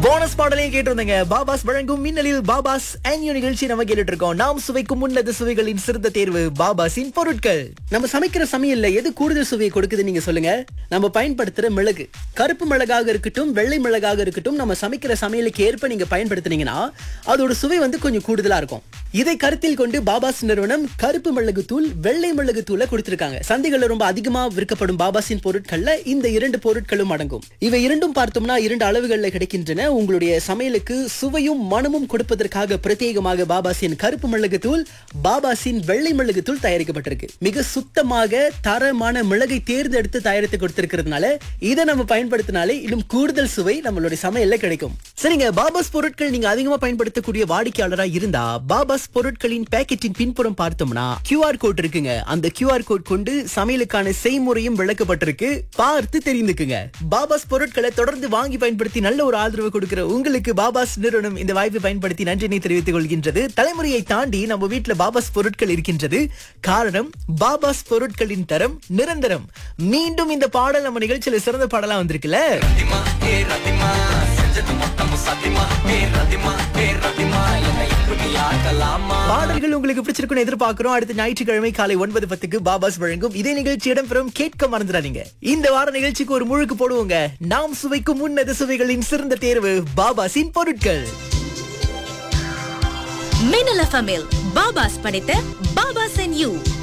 bonus பாடலையும் கேட்டிருந்தீங்க பாபாஸ் வழங்கும் மின்னலில் பாபாஸ் ஆன்யூ நிகழ்ச்சி நம்ம கேட்டுட்டு இருக்கோம் நாம் சுவைக்கும் முன்னது சுவைகளின் சிறந்த தேர்வு பாபாஸின் பொருட்கள் நம்ம சமைக்கிற சமையல்ல எது கூடுதல் சுவையை கொடுக்குது நீங்க சொல்லுங்க நம்ம பயன்படுத்துற மிளகு கருப்பு மிளகாக இருக்கட்டும் வெள்ளை மிளகாக இருக்கட்டும் நம்ம சமைக்கிற சமையலுக்கு ஏற்ப நீங்க பயன்படுத்துனீங்கன்னா அதோட சுவை வந்து கொஞ்சம் கூடுதலா இருக்கும் இதை கருத்தில் கொண்டு பாபாஸ் நிறுவனம் கருப்பு மிளகு தூள் வெள்ளை மிளகு தூளை கொடுத்திருக்காங்க சந்தைகள்ல ரொம்ப அதிகமா விற்கப்படும் பாபாஸின் பொருட்கள்ல இந்த இரண்டு பொருட்களும் அடங்கும் இவை இரண்டும் பார்த்தோம்னா இரண்டு அளவுகள்ல கிடைக்கின்றன உங்களுடைய சமையலுக்கு சுவையும் மனமும் கொடுப்பதற்காக பிரத்யேகமாக பாபாஸின் கருப்பு மிளகு தூள் பாபாஸின் வெள்ளை மிளகு தூள் தயாரிக்கப்பட்டிருக்கு மிக சுத்தமாக தரமான மிளகை தேர்ந்தெடுத்து தயாரித்து கொடுத்திருக்கிறதுனால இதை நம்ம பயன்படுத்தினாலே இன்னும் கூடுதல் சுவை நம்மளுடைய சமையல்ல கிடைக்கும் சரிங்க பாபாஸ் பொருட்கள் நீங்க அதிகமா பயன்படுத்தக்கூடிய வாடிக்கையாளரா இருந்தா பாபாஸ் பொருட்களின் பேக்கெட்டின் பின்புறம் பார்த்தோம்னா QR கோட் இருக்குங்க அந்த QR கோட் கொண்டு சமையலுக்கான செய்முறையும் விளக்கப்பட்டிருக்கு பார்த்து தெரிந்துக்குங்க பாபாஸ் பொருட்களை தொடர்ந்து வாங்கி பயன்படுத்தி நல்ல ஒரு ஆதரவு கொடுக்கிற உங்களுக்கு பாபாஸ் நிறுவனம் இந்த வாய்ப்பை பயன்படுத்தி நன்றினை தெரிவித்துக் கொள்கின்றது தலைமுறையை தாண்டி நம்ம வீட்டுல பாபாஸ் பொருட்கள் இருக்கின்றது காரணம் பாபாஸ் பொருட்களின் தரம் நிரந்தரம் மீண்டும் இந்த பாடல் நம்ம நிகழ்ச்சியில சிறந்த பாடலா வந்திருக்குல்ல ரத்திமா ஏ ரத்திமா செஞ்சது மொத்தமும் சத்தியமா ஏ ரத்திமா ஏ ரத்திமா என்னை இப்படி ஆக்கலாமா பாடல்கள் உங்களுக்கு பிடிச்சிருக்கும்னு எதிர்பார்க்கிறோம் அடுத்த ஞாயிற்றுக்கிழமை காலை ஒன்பது பத்துக்கு பாபாஸ் வழங்கும் இதே நிகழ்ச்சி இடம்பெறும் கேட்க மறந்துடாதீங்க இந்த வார நிகழ்ச்சிக்கு ஒரு முழுக்கு போடுவோங்க நாம் சுவைக்கும் முன்னது சுவைகளின் சிறந்த தேர்வு பாபாஸின் பொருட்கள் மின்னல் எஃப்எம்மில் பாபாஸ் படைத்த பாபாஸ் அண்ட் யூ